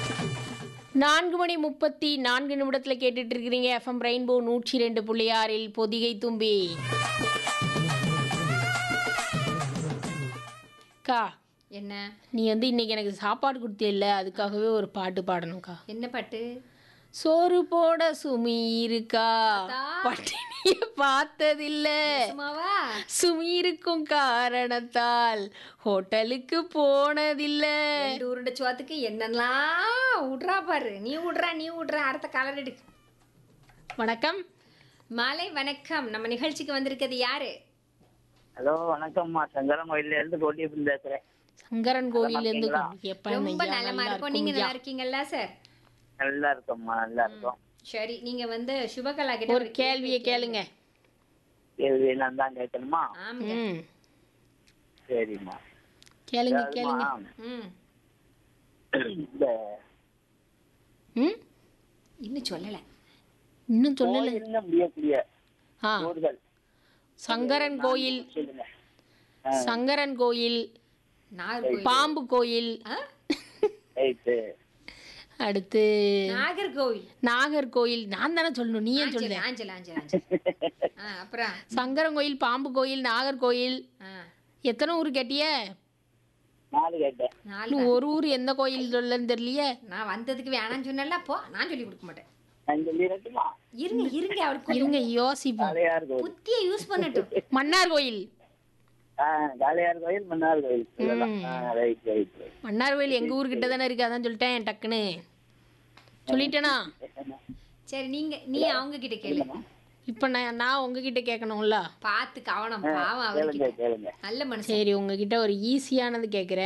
நான்கு மணி முப்பத்தி நான்கு நிமிடத்தில் கேட்டுட்டு இருக்கிறீங்க எஃப்எம் ரெயின்போ நூற்றி ரெண்டு புள்ளி ஆறில் பொதிகை தும்பி கா என்ன நீ வந்து இன்னைக்கு எனக்கு சாப்பாடு கொடுத்தியல்ல அதுக்காகவே ஒரு பாட்டு பாடணும்க்கா என்ன பாட்டு சோறு போட சுமி இருக்கா அதா. பட்டினிய பார்த்ததில்ல சும்மாவா சுமி இருக்கும் காரணத்தால் ஹோட்டலுக்கு போனதில்ல ரெண்டு உருண்டை சோத்துக்கு என்னெல்லாம் விட்றா பாரு நீ விட்றா நீ விட்றா அடுத்த கலர் எடுக்கு வணக்கம் மாலை வணக்கம் நம்ம நிகழ்ச்சிக்கு வந்திருக்கிறது யாரு ஹலோ வணக்கம்மா சங்கரன் கோயில்ல இருந்து கோட்டியப்பன் பேசுறேன் சங்கரன் கோவில்ல இருந்து எப்ப ரொம்ப நலமா இருக்கும் நீங்க நல்லா இருக்கீங்கல்ல சார் நல்லா இருக்கோம்மா நல்லா இருக்கோம் சரி நீங்க வந்து சுபகலா கிட்ட ஒரு கேள்வியை கேளுங்க கேள்வி நான் தான் கேட்கணுமா ஆமாங்க ம் சரிம்மா கேளுங்க கேளுங்க அதாவதும்மா, ம் இந்த ம் இன்னும் சொல்லல இன்னும் சொல்லல கோயில்னு முடியக்கூடிய ஆ ஊர்கள் சங்கரன் கோயில் சொல்லுங்க சங்கரன் கோயில் நாகர்கோவில் பாம்பு கோயில் ஆ? ரைட்டு அடுத்து நாகர்கோவில் நாகர்கோயில் நான் தானே சொல்லணும் நீ ஏன் ஆஞ்சல் சொல்ல ஆஞ்சல் ஆஞ்சல் ஆஞ்சல் ஆ அப்புறம் சங்கரன் கோயில் பாம்பு கோயில் நாகர்கோயில் ஆ எத்தனை ஊர் கேட்டிய நாலு கேட்டேன் நாலு இன்னும் ஒரு ஊர் எந்த கோயில் சொல்லன்னு தெரியலையே நான் வந்ததுக்கு வேணாம்னு சொன்னல போ நான் சொல்லி கொடுக்க மாட்டேன் நான் சொல்லிடட்டுமா இருங்க இருங்க அவருக்கு இருங்க யோசிப்போம் காளையார் கோயில் புத்தியை யூஸ் பண்ணட்டும் மன்னார் கோயில் ஆ காளையார் கோயில் மன்னார் கோயில் சொல்லலாம் ம். ஆ right right right Mannar Koil எங்க ஊர் கிட்ட தானே இருக்கு அதான் சொல்லிட்டேன் டக்குன்னு சொல்லிட்டேனா சரி நீங்க நீ அவங்க கிட்ட கேளு இப்போ நான் நான் உங்ககிட்ட கேட்கணும்ல பார்த்து கவனம் பாவம் கேளுங்க அவர்கிட்ட கேளுங்க நல்ல மனுஷன் சரி உங்ககிட்ட ஒரு ஈஸியானது கேட்குறேன்